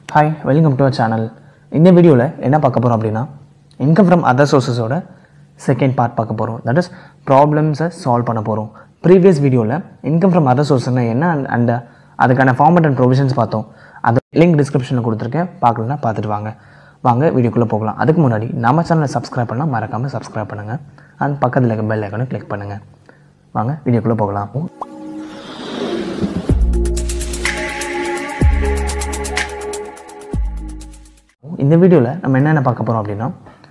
Hi welcome to our channel இந்த வீடியோவில் என்ன பார்க்க போகிறோம் அப்படின்னா இன்கம் ஃப்ரம் அதர் சோர்சஸோட செகண்ட் பார்ட் பார்க்க போகிறோம் தட் இஸ் ப்ராப்ளம்ஸை சால்வ் பண்ண போகிறோம் ப்ரீவியஸ் வீடியோவில் இன்கம் ஃப்ரம் அதர் சோர்ஸ்னால் என்ன அண்ட் அதுக்கான ஃபார்மட் அண்ட் ப்ரொவிஷன்ஸ் பார்த்தோம் அது லிங்க் டிஸ்கிரிப்ஷனில் கொடுத்துருக்கேன் பார்க்கலன்னா பார்த்துட்டு வாங்க வாங்க வீடியோக்குள்ளே போகலாம் அதுக்கு முன்னாடி நம்ம சேனலை சப்ஸ்கிரைப் பண்ணால் மறக்காமல் சப்ஸ்கிரைப் பண்ணுங்கள் அண்ட் பக்கத்தில் இருக்க பெல் ஐக்கனை கிளிக் பண்ணுங்கள் வாங்க வீடியோக்குள்ளே போகலாம் இந்த வீடியோவில் நம்ம என்னென்ன பார்க்க போகிறோம் அப்படின்னா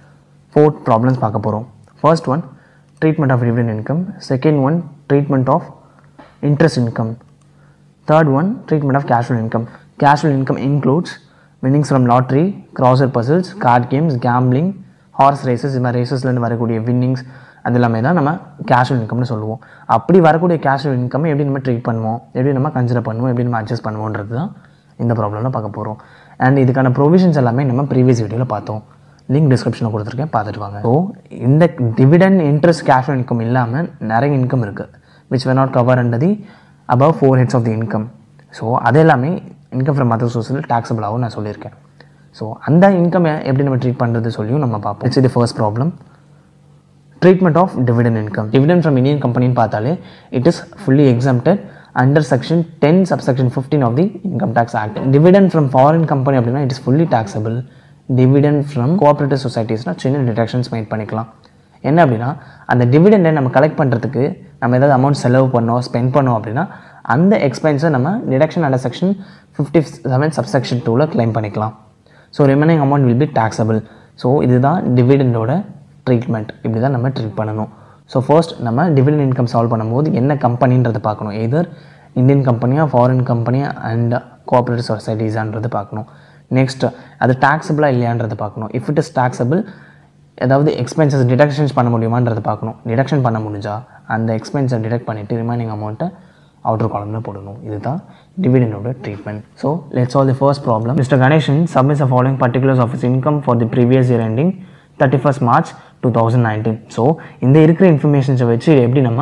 ஃபோர் ப்ராப்ளம்ஸ் பார்க்க போகிறோம் first one treatment of dividend income second one treatment of interest income third one treatment of casual income casual income includes winnings from lottery crossword puzzles card games gambling horse races இது மாதிரி ரேசஸ்லேருந்து வரக்கூடிய winnings அது எல்லாமே தான் நம்ம casual இன்கம்னு சொல்லுவோம் அப்படி வரக்கூடிய கேஷுவல் இன்கம் எப்படி நம்ம ட்ரீட் பண்ணுவோம் எப்படி நம்ம கன்சிடர் பண்ணுவோம் எப்படி நம்ம அட்ஜஸ்ட் பண்ணுவோன்றது தான் இந்த ப்ராப்ளமில் பார்க்க போகிறோம் அண்ட் இதுக்கான ப்ரொவிஷன்ஸ் எல்லாமே நம்ம ப்ரீவியஸ் வீடியோவில் பார்த்தோம் லிங்க் டிஸ்கிரிப்ஷனில் கொடுத்துருக்கேன் பார்த்துட்டு வாங்க ஸோ இந்த டிவிடெண்ட் இன்ட்ரெஸ்ட் கேஷுவல் இன்கம் இல்லாமல் நிறைய இன்கம் இருக்குது which we not cover under the above four heads of the income so அது எல்லாமே இன்கம் ஃப்ரம் அதர் சோர்ஸில் டேக்ஸபிளாகவும் நான் சொல்லியிருக்கேன் ஸோ அந்த இன்கம் எப்படி நம்ம ட்ரீட் பண்ணுறது சொல்லியும் நம்ம பார்ப்போம் இட்ஸ் இது first problem treatment of dividend income dividend from Indian கம்பெனின்னு பார்த்தாலே it is fully exempted under section ten subsection fifteen of the income tax act dividend from foreign company அப்படின்னா it is fully taxable dividend from cooperative சொசைட்டிஸ்னால் சின்ன deductions mat பண்ணிக்கலாம் என்ன அப்படின்னா அந்த டிவிடெண்டை நம்ம கலெக்ட் பண்ணுறதுக்கு நம்ம ஏதாவது அமௌண்ட் செலவு பண்ணோம் ஸ்பெண்ட் பண்ணோம் அப்படின்னா அந்த எக்ஸ்பென்ஸை நம்ம deduction under section fifty seven subsection டூவில் கிளைம் பண்ணிக்கலாம் so remaining amount will be taxable so இதுதான் டிவிடெண்டோட ட்ரீட்மெண்ட் இப்படி தான் நம்ம ட்ரீட் பண்ணணும் ஸோ ஃபர்ஸ்ட் நம்ம டிவிடெண்ட் இன்கம் சால்வ் பண்ணும்போது என்ன கம்பெனின்றதை பார்க்கணும் எதர் இந்தியன் கம்பெனியாக ஃபாரின் கம்பெனியா அண்ட் கோஆப்ரேட்டிவ் சொசைட்டிஸான்றது பார்க்கணும் நெக்ஸ்ட் அது டேக்ஸபிளாக இல்லையான்றது பார்க்கணும் இஃப் இட் இஸ் டேக்ஸபிள் ஏதாவது எக்ஸ்பென்சஸ் டிடக்ஷன்ஸ் பண்ண முடியுமான்றது பார்க்கணும் டிடக்ஷன் பண்ண முடிஞ்சா அந்த எக்ஸ்பென்ஸை டிடக்ட் பண்ணிவிட்டு ரிமைனிங் அமௌண்ட்டை அவுட்டர் காலமில் போடணும் இதுதான் டிவிடெண்டோட treatment so let's all the first problem mister Ganesan submits a following particulars of his income for the previous year ending thirty first March two thousand nineteen so இந்த இருக்கிற இன்ஃபர்மேஷன்ஸை வச்சு எப்படி நம்ம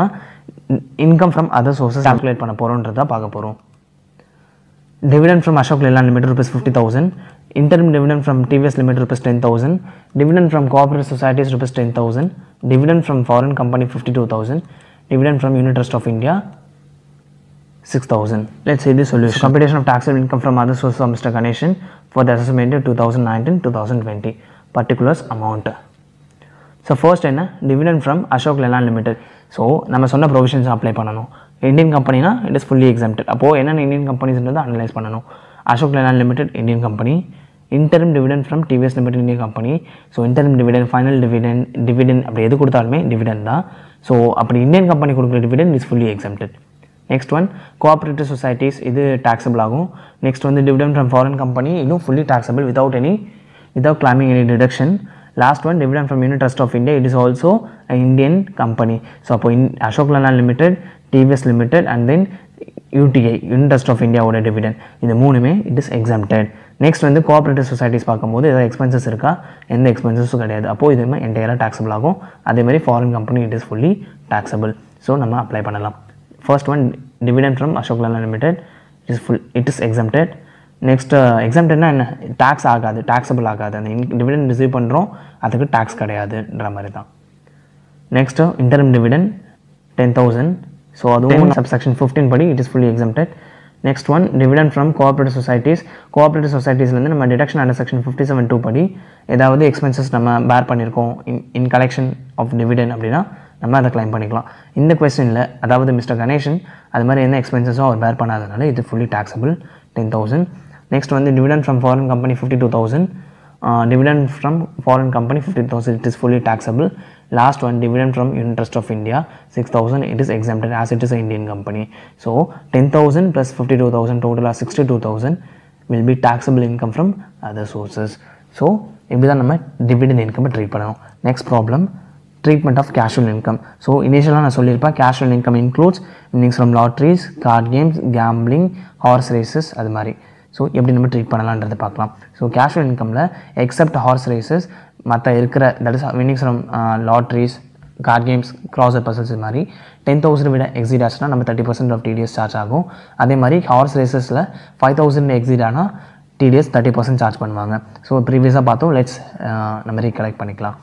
income from other sources calculate பண்ண போகிறோன்றதை பார்க்க போகிறோம் dividend from Ashok Leyland Limited rupees 50,000, interim dividend from TVS Limited rupees 10,000, dividend from cooperative societies rupees 10,000, dividend from foreign company 52,000, dividend from Unit Trust of India 6,000. Let's see the solution. Computation of taxable income from other sources of Mr. Ganeshan for the assessment year 2019-2020. Particulars amount. So first என்ன dividend from Ashok Leyland limited so நம்ம சொன்ன provisions apply பண்ணணும் Indian கம்பெனினா it is fully exempted அப்போது என்னென்ன Indian கம்பெனிஸ்ன்றதை analyse பண்ணணும் Ashok Leyland limited Indian company interim dividend from TVS limited Indian company so interim dividend final dividend dividend அப்படி எது கொடுத்தாலுமே டிவிடெண்ட் தான் ஸோ அப்படி இந்தியன் கம்பெனி கொடுக்குற dividend is fully exempted next one cooperative societies இது டேக்ஸபிள் ஆகும் நெக்ஸ்ட் வந்து டிவிடெண்ட் ஃப்ரம் ஃபாரின் கம்பெனி இதுவும் fully taxable without any without claiming any deduction last one dividend from unit trust of India it is also Indian company so அப்போ in Ashok Leyland limited TVS limited and then UTI unit trust of இந்தியாவோட dividend இந்த மூணுமே it is exempted next வந்து cooperative societies பார்க்கும்போது ஏதாவது expenses இருக்கா எந்த எக்ஸ்பென்சஸும் கிடையாது அப்போது இதுவுமே என்டையராக டேக்ஸபிள் ஆகும் அதேமாதிரி foreign company it is fully taxable so நம்ம அப்ளை பண்ணலாம் first one dividend from Ashok Leyland limited it is full it is exempted next எக்ஸாம்டட்னா என்ன டேக்ஸ் ஆகாது டேக்ஸபிள் ஆகாது அந்த டிவிடெண்ட் ரிசீவ் பண்ணுறோம் அதுக்கு டேக்ஸ் கிடையாதுன்ற மாதிரி தான் next interim dividend ten thousand so அதுவும் சப்செக்ஷன் ஃபிஃப்டீன் படி it is fully exempted next one dividend from cooperative societies cooperative சொசைட்டிஸ்லேருந்து நம்ம deduction under section fifty seven two படி ஏதாவது எக்ஸ்பென்சஸ் நம்ம பேர் பண்ணியிருக்கோம் in in collection of dividend அப்படின்னா நம்ம அதை கிளைம் பண்ணிக்கலாம் இந்த கொஸ்டினில் அதாவது மிஸ்டர் கணேஷன் அது மாதிரி எந்த எக்ஸ்பென்சஸும் அவர் பேர் பண்ணாதனால இது fully taxable ten thousand next வந்து dividend from foreign company fifty two thousand dividend from foreign company fifty thousand it is fully taxable last one dividend from unit of India six thousand it is exempted as it is Indian company so ten thousand plus fifty two thousand டோட்டலாக sixty two thousand will be taxable income from other sources so இப்படி தான் நம்ம dividend income treat பண்ணணும் next problem treatment of casual income so இனிஷியலாக நான் சொல்லியிருப்பேன் casual income includes winnings from lotteries card games gambling horse races அது மாதிரி so எப்படி நம்ம ட்ரீட் பண்ணலான்றதை பார்க்கலாம் ஸோ கேஷுவல் இன்கமில் எக்ஸப்ட் ஹார்ஸ் ரேசஸ் மற்ற இருக்கிற that is winnings from lotteries card games crossword puzzles இது மாதிரி டென் தௌசண்ட் விட எக்ஸிட் ஆச்சுன்னா நம்ம thirty percent of TDS charge ஆகும் அதே மாதிரி ஹார்ஸ் ரேசஸில் ஃபைவ் தௌசண்ட் எக்ஸிட் ஆனால் டிடிஎஸ் தேர்ட்டி பர்சன்ட் சார்ஜ் பண்ணுவாங்க ஸோ ப்ரீவியஸாக பார்த்தோம் லெட்ஸ் நம்ம ரீகலெக்ட் பண்ணிக்கலாம்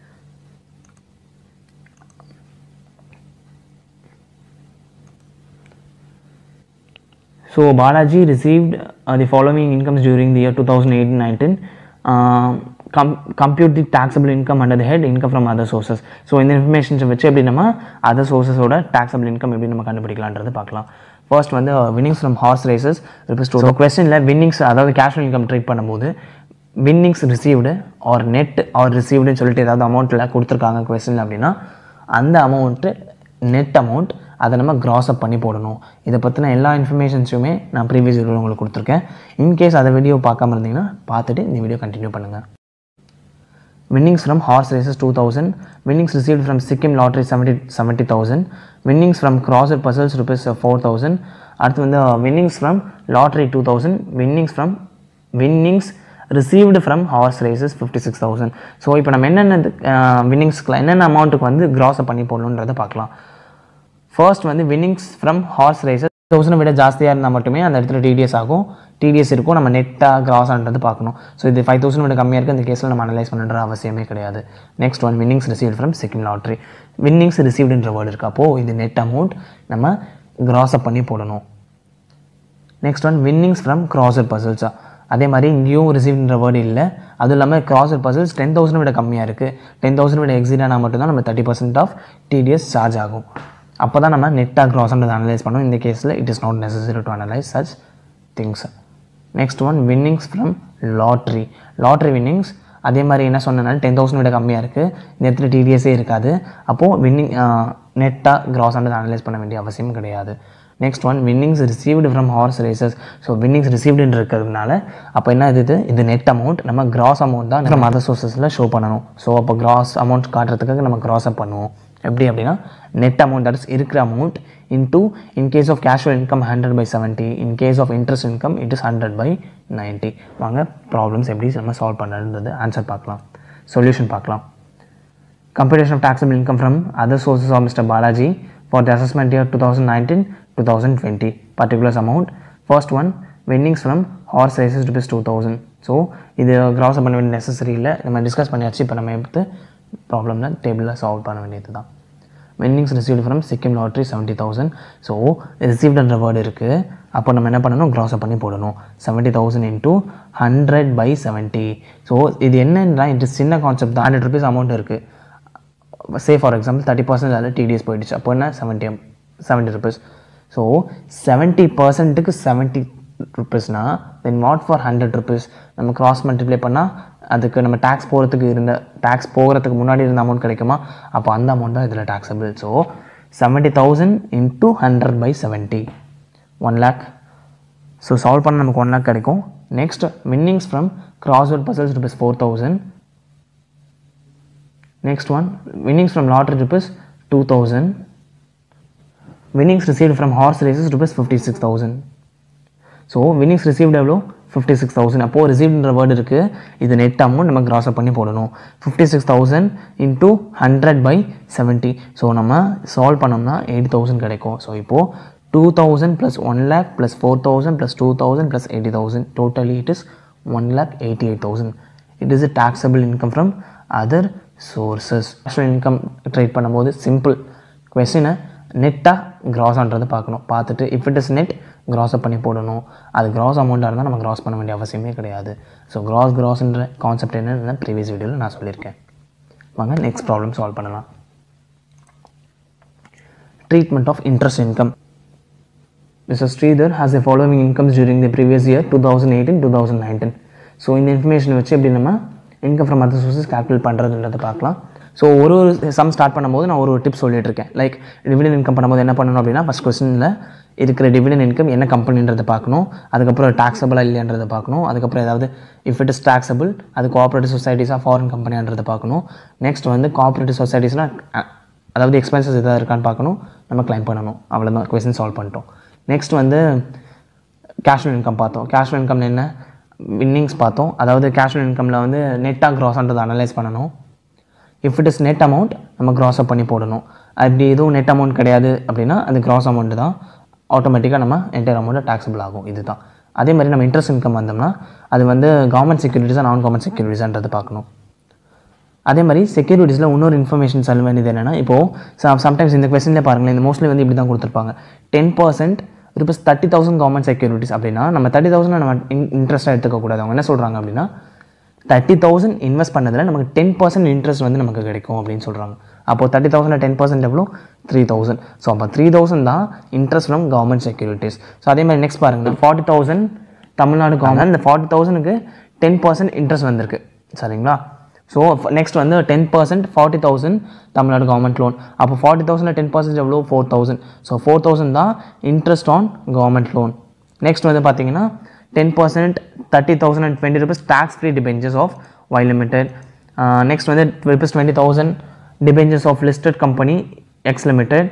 So Balaji received uh, the following incomes during the year 2018-19. Uh, com- compute the taxable income under the head income from other sources. So இந்த இன்ஃபர்மேஷன்ஸை வச்சு எப்படி நம்ம அதர் சோர்ஸஸோட taxable income எப்படி நம்ம கண்டுபிடிக்கலான்றது பார்க்கலாம் ஃபர்ஸ்ட் வந்து winnings from horse races rupees so கொஸ்டினில் வின்னிங்ஸ் அதாவது கேஷுவல் இன்கம் ட்ரீட் பண்ணும்போது winnings received or net or ரிசீவ்டுன்னு சொல்லிட்டு ஏதாவது அமௌண்ட்டில் கொடுத்துருக்காங்க கொஸ்டின் அப்படின்னா அந்த அமௌண்ட்டு நெட் அமௌண்ட் அதை நம்ம கிராஸ் அப் பண்ணி போடணும் இதை பற்றின எல்லா இன்ஃபர்மேஷன்ஸுமே நான் ப்ரீவியஸ் வீடியோவில் உங்களுக்கு கொடுத்துருக்கேன் இன்கேஸ் அதை வீடியோ பார்க்காம இருந்தீங்கன்னா பார்த்துட்டு இந்த வீடியோ கண்டினியூ பண்ணுங்கள் winnings from horse races 2000 winnings received from sikkim lottery 70 70000 winnings from crosser puzzles rupees 4000 அடுத்து வந்து winnings from lottery 2000 winnings from winnings received from horse races 56000 so இப்போ நம்ம என்னென்ன வின்னிங்ஸ்க்கு என்னென்ன அமௌண்ட்டுக்கு வந்து கிராஸ் பண்ணி போடணுன்றதை பார்க்கலாம் ஃபர்ஸ்ட் வந்து winnings from horse races thousand விட ஜாஸ்தியாக இருந்தால் மட்டுமே அந்த இடத்துல டிடிஎஸ் ஆகும் டிடிஎஸ் இருக்கும் நம்ம நெட்டாக கிராஸ்ன்றது பார்க்கணும் ஸோ இது ஃபைவ் தௌசண்ட் விட கம்மியாக இருக்குது இந்த கேஸில் நம்ம அனலைஸ் பண்ணுற அவசியமே கிடையாது next one winnings receive from Sikkim lottery winnings ரிசீவ்டுன்ற வேர்டு இருக்கு அப்போது இது நெட் அமௌண்ட் நம்ம கிராஸ் அப் பண்ணி போடணும் next one winnings from crossword பசில்ஸா அதே மாதிரி இங்கேயும் ரிசீவ்ன்ற வேர்டு இல்லை அதுவும் இல்லாமல் கிராசர் பசில்ஸ் டென் தௌசண்ட் விட கம்மியாக இருக்குது டென் தௌசண்ட் விட எக்ஸிட் ஆனால் மட்டும்தான் நம்ம thirty percent of TDS charge ஆகும் அப்போ தான் நம்ம நெட்டாக கிராஸ்ன்றதை அனலைஸ் பண்ணோம் இந்த கேஸில் it is not necessary to analyse such things next one winnings from lottery lottery winnings அதே மாதிரி என்ன சொன்னனால டென் தௌசண்ட் விட கம்மியாக இருக்குது இந்த இடத்துல டிடிஎஸே இருக்காது அப்போது வின்னிங் நெட்டாக கிராஸ்ன்றதை அனலைஸ் பண்ண வேண்டிய அவசியம் கிடையாது next one winnings received from horse races so winnings ரிசீவ்டுன்னு இருக்கிறதுனால அப்போ என்ன இது இது இது நெட் அமௌண்ட் நம்ம கிராஸ் அமௌண்ட் தான் நம்ம அதர் சோர்ஸஸில் ஷோ பண்ணணும் ஸோ அப்போ கிராஸ் அமௌண்ட் காட்டுறதுக்காக நம்ம கிராஸ் அப் பண்ணுவோம் எப்படி அப்படின்னா நெட் அமௌண்ட் தட் இஸ் இருக்கிற amount into in case of casual income hundred by seventy in case of interest income it is hundred by ninety வாங்க ப்ராப்ளம்ஸ் எப்படி நம்ம சால்வ் பண்ணுறது ஆன்சர் பார்க்கலாம் சொல்யூஷன் பார்க்கலாம் computation of taxable income from other sources of Mr. Balaji for the assessment year 2019-2020 particulars amount first one winnings from horse races rupees 2000 so இது gross பண்ண வேண்டிய necessary இல்லை நம்ம டிஸ்கஸ் பண்ணியாச்சு இப்போ நம்ம எடுத்து ப்ராப்ளமில் டேபிளில் சால்வ் பண்ண வேண்டியது தான் winnings received from Sikkim lottery seventy thousand so ரிசீவ்டுன்ற வேர்டு இருக்குது அப்போ நம்ம என்ன பண்ணணும் கிராஸ் பண்ணி போடணும் seventy thousand into hundred by seventy so இது என்னன்னா இது சின்ன கான்செப்ட் தான் ஹண்ட்ரட் ருபீஸ் அமௌண்ட் இருக்குது say for example thirty percent அதில் டிடிஎஸ் போயிடுச்சு அப்போ என்ன seventy seventy rupees so seventy பர்சன்ட்டுக்கு செவன்ட்டி ருபீஸ்னா then what for hundred rupees நம்ம கிராஸ் மல்டிப்ளை பண்ணால் அதுக்கு நம்ம டேக்ஸ் போகிறதுக்கு இருந்த டேக்ஸ் போகிறதுக்கு முன்னாடி இருந்த அமௌண்ட் கிடைக்குமா அப்போ அந்த அமௌண்ட் தான் இதில் taxable so seventy thousand into hundred by seventy one lakh so solve பண்ண நமக்கு ஒன் லேக் கிடைக்கும் next winnings from crossword puzzles rupees four thousand Next one, winnings from lottery rupees 2000. Winnings received from horse races rupees 56,000. So winnings received எவ்வளோ fifty six thousand அப்போது ரிசீவ்ன்ற word இருக்குது இது net amount நம்ம gross up பண்ணி போடணும் fifty six thousand into hundred by seventy so நம்ம solve பண்ணோம்னா எயிட் தௌசண்ட் கிடைக்கும் ஸோ இப்போது two thousand plus one lakh plus four thousand plus two thousand plus eighty thousand totally it is one lakh eighty eight thousand it is a taxable income from other sources actual income trade பண்ணும்போது simple கொஸ்டினை நெட்டாக கிராஸ்ன்றது பார்க்கணும் பார்த்துட்டு if it is net gross பண்ணி போடணும் அது cross அமௌண்ட்டாக இருந்தால் நம்ம கிராஸ் பண்ண வேண்டிய அவசியமே கிடையாது ஸோ கிராஸ் கிராஸ்ன்ற கான்செப்ட் என்னன்னு ப்ரீவியஸ் வீடியோவில் நான் சொல்லியிருக்கேன் வாங்க நெக்ஸ்ட் ப்ராப்ளம் சால்வ் பண்ணலாம் treatment of interest income Mr. Sridhar has the following incomes during the previous year 2018-2019. So இந்த இன்ஃபர்மேஷன் வச்சு எப்படி நம்ம income from other sources calculate பண்ணுறதுன்றதை பார்க்கலாம் ஸோ ஒரு ஒரு சம் ஸ்டார்ட் பண்ணும்போது நான் ஒரு ஒரு டிப்ஸ் சொல்லிட்டு இருக்கேன் லைக் டிவிடன் இன்கம் பண்ணும்போது என்ன பண்ணணும் அப்படின்னா ஃபஸ்ட் கொஸ்டினில் இருக்கிற டிவிடன் இன்கம் என்ன கம்பெனின்றதை பார்க்கணும் அதுக்கப்புறம் டாக்ஸபிளாக இல்லைன்றதை பார்க்கணும் அதுக்கப்புறம் ஏதாவது இஃப் இட் இஸ் டாக்ஸபிள் அது கோஆப்ரேட்டிவ் சொசைட்டிஸாக ஃபாரின் கம்பெனின்றதை பார்க்கணும் நெக்ஸ்ட் வந்து கோஆப்ரேட்டிவ் சொசைட்டிஸ்னால் அதாவது எக்ஸ்பென்சஸ் எதாவது இருக்கான்னு பார்க்கணும் நம்ம கிளைம் பண்ணணும் அவ்வளோதான் கொஸ்டின் சால்வ் பண்ணிட்டோம் நெக்ஸ்ட் வந்து கேஷுவல் இன்கம் பார்த்தோம் கேஷுவல் இன்கம் என்ன வின்னிங்ஸ் பார்த்தோம் அதாவது கேஷுவல் இன்கமில் வந்து நெட்டாக க்ராஸ்ன்றதை அனலைஸ் பண்ணணும் if it is net amount நம்ம க்ராஸ் அப் பண்ணி போடணும் அப்படி எதுவும் நெட் அமௌண்ட் கிடையாது அப்படின்னா அது கிராஸ் அமௌண்ட் தான் ஆட்டோமேட்டிக்காக நம்ம என்டையர் அமௌண்ட்டு டேக்ஸபிள் ஆகும் இதுதான் அதே மாதிரி நம்ம இன்ட்ரெஸ்ட் இன்கம் வந்தோம்னா அது வந்து கவர்மெண்ட் செக்யூரிட்டிஸாக நான் கவர்மெண்ட் செக்யூரிட்டிஸான்றது பார்க்கணும் அதே மாதிரி செக்யூரிட்டிஸில் இன்னொரு இன்ஃபர்மேஷன் சொல்ல வேண்டியது என்னென்னா இப்போது சம்டைம்ஸ் இந்த கொஸ்டின்லேயே பாருங்களேன் இந்த மோஸ்ட்லி வந்து இப்படி தான் கொடுத்துருப்பாங்க ten percent rupees thirty thousand government securities அப்படின்னா நம்ம தேர்ட்டி தௌசண்ட் நம்ம இன்ட்ரெஸ்ட்டாக எடுத்துக்கக்கூடாது அவங்க என்ன சொல்கிறாங்க அப்படின்னா தேர்ட்டி தௌசண்ட் இன்வெஸ்ட் பண்ணதில் நமக்கு டென் பர்சன்ட் இன்ட்ரெஸ்ட் வந்து நமக்கு கிடைக்கும் அப்படின்னு சொல்கிறாங்க அப்போது தேர்ட்டி தௌசண்ட் டென் பர்சன்ட் எவ்வளோ த்ரீ தௌசண்ட் ஸோ அப்போ த்ரீ தௌசண்ட் தான் interest from government securities so அதே மாதிரி நெக்ஸ்ட் பாருங்கள் ஃபார்ட்டி தௌசண்ட் தமிழ்நாடு கவர்மெண்ட் இந்த ஃபார்ட்டி தௌசண்ட்க்கு டென் பர்சன்ட் இன்ட்ரெஸ்ட் வந்திருக்கு சரிங்களா ஸோ நெக்ஸ்ட் வந்து ten percent forty thousand Tamil Nadu government loan அப்போ ஃபார்ட்டி தௌசண்டில் டென் பர்சன்ட் எவ்வளோ four thousand so four thousand தான் interest on government loan next வந்து பார்த்தீங்கன்னா ten percent thirty thousand and twenty rupees tax free debentures of Y limited next வந்து rupees twenty thousand debentures of listed company X limited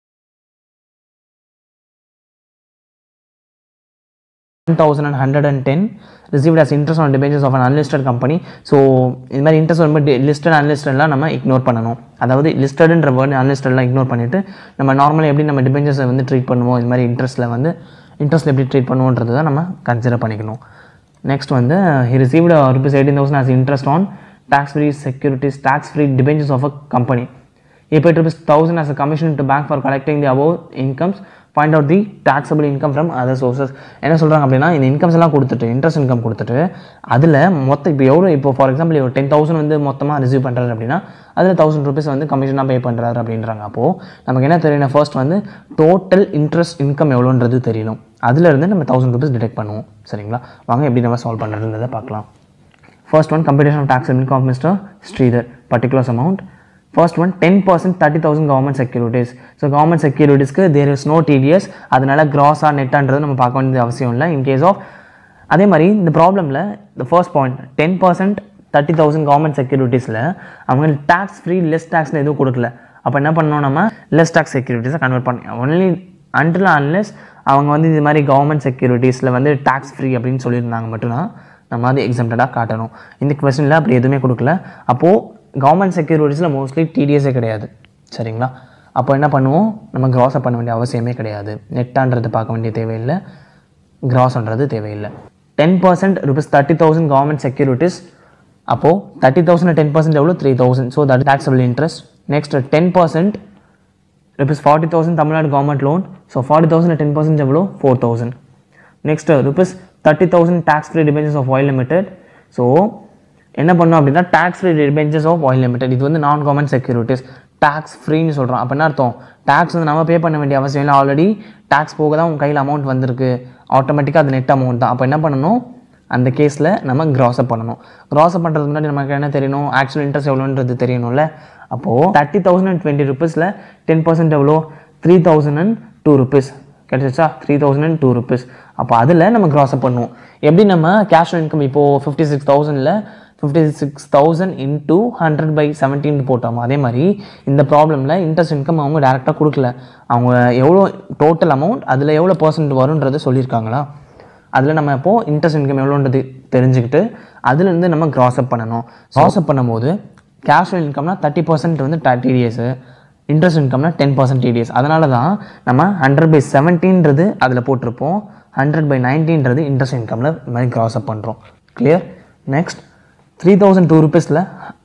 thousand and hundred and ten received as interest on debentures of un unlisted company so இது மாதிரி interest வரும்போது listed அன்லிஸ்டட்லாம் நம்ம ignore பண்ணணும் அதாவது லிஸ்டடுன்ற word அன்லிஸ்டட்லாம் ignore பண்ணிவிட்டு நம்ம நார்மலாக எப்படி நம்ம டிபெஞ்சஸை வந்து ட்ரீட் பண்ணுவோம் இது மாதிரி இன்ட்ரெஸ்ட்டில் வந்து இன்ட்ரெஸ்ட் எப்படி ட்ரீட் பண்ணுவோன்றது தான் நம்ம கன்சிடர் பண்ணிக்கணும் நெக்ஸ்ட் வந்து he received rupees eighteen thousand as interest on tax free securities tax free debentures of a company he paid rupees 1000 as a commission to bank for collecting the above incomes find out the taxable income from other sources என்ன சொல்கிறாங்க அப்படின்னா இந்த incomes எல்லாம் கொடுத்துட்டு interest income கொடுத்துட்டு அதில் மொத்தம் இப்போ எவ்வளோ இப்போ ஃபார் எக்ஸாம்பிள் ஒரு டென் தௌசண்ட் வந்து மொத்தமாக ரிசீவ் பண்ணுறாரு அப்படின்னா அதில் தௌசண்ட் ருபீஸ் வந்து கமிஷனாக பே பண்ணுறாரு அப்படின்றாங்க அப்போது நமக்கு என்ன தெரியணும் ஃபர்ஸ்ட் வந்து டோட்டல் இன்ட்ரெஸ்ட் இன்கம் எவ்வளோன்றது தெரியணும் அதுலேருந்து நம்ம தௌசண்ட் ருபீஸ் டிடெக்ட் பண்ணுவோம் சரிங்களா வாங்க எப்படி நம்ம சால்வ் பண்ணுறதுன்றதை பார்க்கலாம் first one computation of tax and income of Mr. Sridhar particulars amount first one ten percent thirty thousand government securities so government செக்யூரிட்டிஸ்க்கு தேர் இஸ் நோ டிடிஎஸ் அதனால கிராஸாக நெட்டான்றது நம்ம பார்க்க வேண்டியது அவசியம் இல்லை இன் கேஸ் ஆஃப் அதே மாதிரி இந்த ப்ராப்ளமில் இந்த first point ten percent thirty thousand government செக்யூரிட்டிஸில் அவங்க டேக்ஸ் ஃப்ரீ லெஸ் டேக்ஸ்னு எதுவும் கொடுக்கல அப்போ என்ன பண்ணோம் நம்ம லெஸ் டேக்ஸ் செக்யூரிட்டிஸை கன்வெர்ட் பண்ணி ஒன்லி அன்டில் அன்லெஸ் அவங்க வந்து இது மாதிரி கவர்மெண்ட் செக்யூரிட்டிஸில் வந்து டேக்ஸ் ஃப்ரீ அப்படின்னு சொல்லியிருந்தாங்க மட்டும்தான் நம்ம அது எக்ஸாம்டடாக காட்டணும் இந்த கொஸ்டினில் அப்படி எதுவுமே கொடுக்கல அப்போது கவர்மெண்ட் செக்யூரிட்டிஸில் மோஸ்ட்லி டிடிஎஸே கிடையாது சரிங்களா அப்போ என்ன பண்ணுவோம் நம்ம கிராஸை பண்ண வேண்டிய அவசியமே கிடையாது நெட்டான்றது பார்க்க வேண்டிய தேவையில்லை கிராஸ்ன்றது தேவையில்லை ten percent rupees thirty thousand government securities அப்போது தேர்ட்டி தௌசண்ட் டென் பர்சன்ட் எவ்வளோ three thousand so that taxable interest next ten percent rupees forty thousand Tamil Nadu government loan so forty thousand ten percent எவ்வளோ four thousand next rupees thirty thousand tax free debentures of oil limited so என்ன பண்ணோம் அப்படின்னா tax free debentures of oil limited இது வந்து நான் government securities tax ஃப்ரீன்னு சொல்கிறோம் அப்போ என்ன அர்த்தம் டேக்ஸ் வந்து நம்ம பே பண்ண வேண்டிய அவசியம் இல்லை ஆல்ரெடி டேக்ஸ் போக தான் உங்கள் கையில் அமௌண்ட் வந்திருக்கு ஆட்டோமேட்டிக்காக அது நெட் அமௌண்ட் தான் அப்போ என்ன பண்ணணும் அந்த கேஸில் நம்ம கிராஸப் பண்ணணும் கிராஸப் பண்ணுறதுக்கு முன்னாடி நமக்கு என்ன தெரியணும் ஆக்சுவல் இன்ட்ரெஸ்ட் எவ்வளோன்றது தெரியணும்ல அப்போது தேர்ட்டி தௌசண்ட் அண்ட் டுவெண்ட்டி ருபீஸில் டென் பர்சன்ட் எவ்வளோ three thousand and two rupees கிடைச்சிச்சா three thousand and two rupees அப்போ அதில் நம்ம கிராஸப் பண்ணுவோம் எப்படி நம்ம கேஷ் இன்கம் இப்போது ஃபிஃப்டி சிக்ஸ் தௌசண்டில் fifty six thousand into hundred by seventeen போட்டோம் அதே மாதிரி இந்த ப்ராப்ளமில் இன்ட்ரெஸ்ட் இன்கம் அவங்க டேரெக்டாக கொடுக்கல அவங்க எவ்வளோ டோட்டல் அமௌண்ட் அதில் எவ்வளோ பர்சன்ட் வரும்ன்றது சொல்லியிருக்காங்களா அதில் நம்ம இப்போது இன்ட்ரெஸ்ட் இன்கம் எவ்வளோன்றது தெரிஞ்சுக்கிட்டு அதுலேருந்து நம்ம கிராஸ்அப் பண்ணணும் கிராஸ்அப் பண்ணும்போது கேஷ் இன்கம்னா தேர்ட்டி பர்சன்ட் வந்து டிடிஎஸ் இன்ட்ரெஸ்ட் இன்கம்னா டென் பர்சன்ட் டிடிஎஸ் அதனால தான் நம்ம ஹண்ட்ரட் பை செவன்டீன்றது அதில் போட்டிருப்போம் ஹண்ட்ரட் பை நைன்டீன்றது இன்ட்ரெஸ்ட் இன்கமில் இது மாதிரி கிராஸ்அப் பண்ணுறோம் clear next three thousand two ருபீஸில்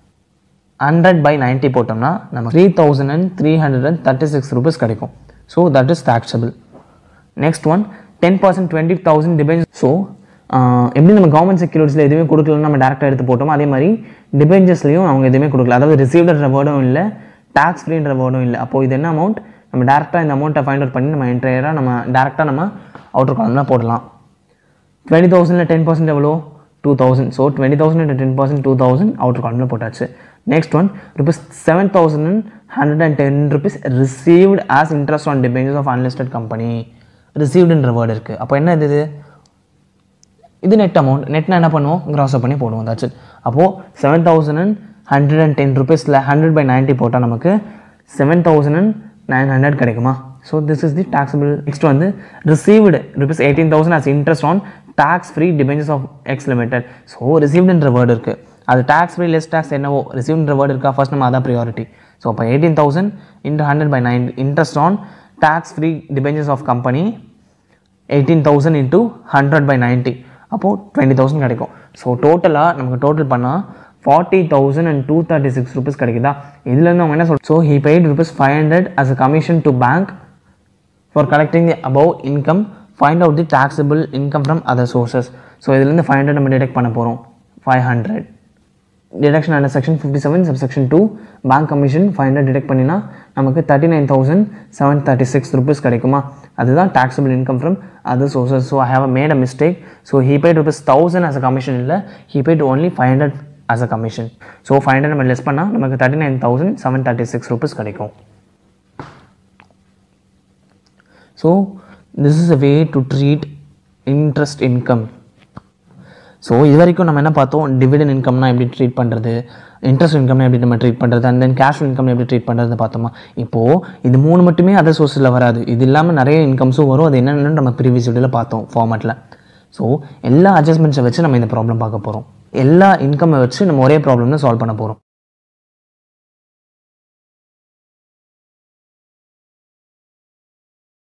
ஹண்ட்ரட் பை நைன்ட்டி போட்டோம்னா நம்ம three thousand and three hundred and thirty six rupees கிடைக்கும் so that is taxable next one ten percent twenty thousand debenture so எப்படி நம்ம கவர்மெண்ட் செக்யூரிட்டிஸில் எதுவுமே கொடுக்கலன்னு நம்ம டேரெக்டாக எடுத்து போட்டோமோ அதே மாதிரி டிபெஞ்சஸ்லையும் அவங்க எதுவுமே கொடுக்கல அதாவது ரிசீவ்டுன்ற வேர்டும் இல்லை டேக்ஸ் ஃப்ரீன்ற வேர்டும் இல்லை அப்போது இது என்ன அமௌண்ட் நம்ம டேரெக்டாக இந்த அமௌண்ட்டை ஃபைண்ட் அவுட் பண்ணி நம்ம என்டையராக நம்ம டேரெக்டாக நம்ம அவுட்டர் காலம்லாம் போடலாம் டுவெண்ட்டி தௌசண்டில் டென் பர்சன்ட் எவ்வளோ two thousand so twenty thousand ten percent two thousand outer காலமில் போட்டாச்சு next one rupees seven thousand and hundred and ten rupees received as interest on debentures of unlisted company ரிசீவ்டுன்ற word இருக்குது அப்போ என்ன இது இது இது நெட் அமௌண்ட் நெட்னா என்ன பண்ணுவோம் கிராஸ்அப் பண்ணி போடுவோம் தட்ஸ் இட் அப்போது seven thousand and hundred and ten ருபீஸில் ஹண்ட்ரட் பை நைன்ட்டி போட்டால் நமக்கு seven thousand and nine hundred கிடைக்குமா so this is the taxable next வந்து received rupees eighteen thousand as interest on tax free debentures of X limited so ரிசீவ்டுன்ற word இருக்குது அது tax free less tax என்னவோ ரிசீவ்டுன்ற word இருக்கா first நம்ம அதான் priority so அப்போ eighteen thousand into hundred by nine interest on tax free debentures of company eighteen thousand into hundred by ninety அப்போது twenty thousand கிடைக்கும் ஸோ டோட்டலாக நமக்கு டோட்டல் பண்ணால் forty thousand and two thirty six rupees கிடைக்குதா இதுலேருந்து அவங்க என்ன சொல் so he paid rupees five hundred as a commission to bank for collecting the above income find out the taxable income from other sources so இதுலேருந்து five hundred நம்ம deduct பண்ண போகிறோம் five hundred deduction under section fifty seven subsection two bank commission five hundred deduct பண்ணினா நமக்கு thirty nine thousand seven thirty six rupees கிடைக்குமா அதுதான் taxable income from other sources so I have made a mistake so he paid rupees thousand as a commission இல்லை he paid only five hundred as a commission so five hundred நம்ம less பண்ணால் நமக்கு thirty nine thousand seven thirty six rupees கிடைக்கும் so this is a way to treat interest income so இது வரைக்கும் நம்ம என்ன பார்த்தோம் டிவிடன் இன்கம்னா எப்படி ட்ரீட் பண்ணுறது இன்ட்ரெஸ்ட் இன்கம்னா எப்படி நம்ம ட்ரீட் பண்ணுறது அண்ட் தென் கேஷ் இன்கம் எப்படி ட்ரீட் பண்ணுறது பார்த்தோமா இப்போது இது மூணு மட்டுமே அதர் சோர்ஸில் வராது இது இல்லாமல் நிறைய இன்கம்ஸும் வரும் அது என்னென்னு நம்ம ப்ரீவியஸ் வீடியோவில் பார்த்தோம் ஃபார்மேட்டில் ஸோ எல்லா அட்ஜஸ்ட்மெண்ட்ஸை வச்சு நம்ம இந்த ப்ராப்ளம் பார்க்க போகிறோம் எல்லா இன்கம்மை வச்சு நம்ம ஒரே ப்ராப்ளம்னு சால்வ் பண்ண போகிறோம்